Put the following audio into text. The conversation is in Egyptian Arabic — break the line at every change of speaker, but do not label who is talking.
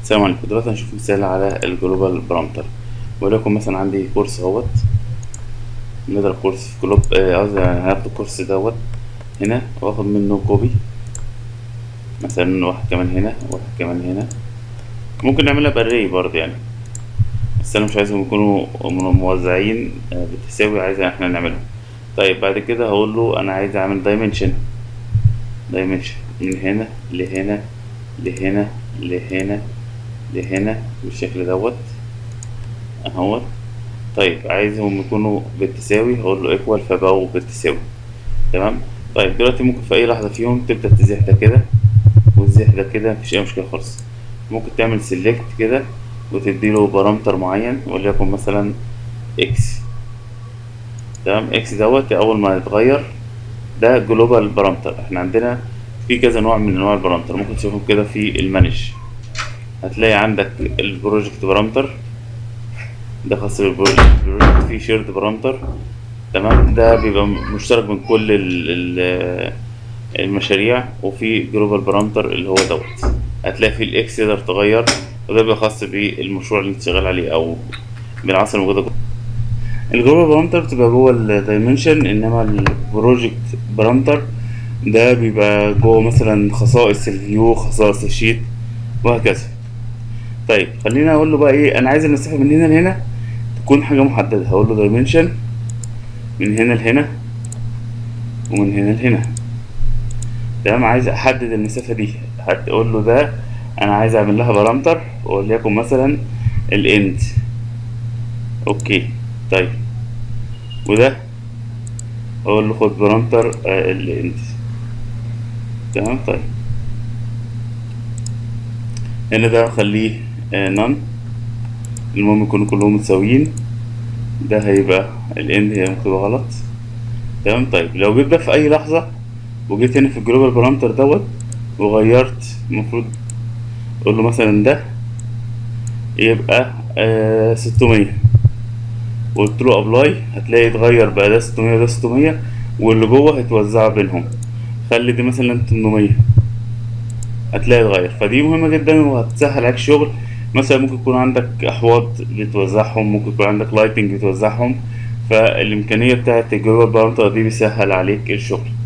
السلام عليكم دلوقتي هنشوف مثال على الجلوبال بارامتر وليكن مثلا عندي كورس اهوت نضرب كورس في جلوب آه، قصدي هاخد الكورس دوت هنا واخد منه كوبي مثلا واحد كمان هنا واحد كمان هنا ممكن نعملها باري برضه يعني بس انا مش عايزهم يكونوا موزعين آه، بالتساوي عايز احنا نعملهم طيب بعد كده هقول له انا عايز اعمل دايمنشن دايمنشن من هنا لهنا لهنا لهنا لهنا بالشكل دوت اهوت طيب عايزهم يكونوا بالتساوي هقول له ايكوال فبقوا بالتساوي تمام طيب دلوقتي ممكن في اي لحظه فيهم تبدا تزيح ده كده وتزيح ده كده مفيش اي مشكله خالص ممكن تعمل سيلكت كده وتديله بارامتر معين وليكن مثلا اكس تمام اكس دوت اول ما يتغير ده جلوبال بارامتر احنا عندنا في كذا نوع من انواع البارامتر ممكن تشوفهم كده في المانج هتلاقي عندك البروجكت بارامتر ده خاص بالبروجكت البروجكت فيه شيرد بارامتر تمام ده بيبقى مشترك بين كل ال- ال- المشاريع وفي جلوبال بارامتر اللي هو دوت هتلاقي فيه الاكس تقدر تغير وده بيبقى خاص بالمشروع اللي انت شغال عليه او بالعناصر الموجوده جوه الجلوبال بارامتر بتبقى جوه الدايمنشن انما البروجكت بارامتر ده بيبقى جوه مثلا خصائص الفيو خصائص الشيت وهكذا طيب خلينا اقول له بقى ايه انا عايز المسافه من هنا لهنا تكون حاجه محدده هقول له دايمنشن من هنا لهنا ومن هنا لهنا تمام عايز احدد المسافه دي هتقول له ده انا عايز اعمل لها بارامتر وليكن مثلا الاند اوكي طيب وده اقول له خد بارامتر آه، الاند تمام طيب هنا ده خليه نون المهم يكونوا كلهم متساويين ده هيبقى الاند هي مكتوبة غلط تمام طيب لو جيت بقى في اي لحظة وجيت هنا في الجلوبال بارامتر دوت وغيرت المفروض اقول له مثلا ده يبقى آه 600 وقلت له ابلاي هتلاقي اتغير بقى ده 600 وده 600 واللي جوه هيتوزع بينهم خلي دي مثلا 800 هتلاقي اتغير فدي مهمة جدا وهتسهل عليك الشغل مثلا ممكن يكون عندك احواض بتوزعهم ممكن يكون عندك لايتنج بتوزعهم فالامكانية بتاعت الجلوبال بارامتر دي بيسهل عليك الشغل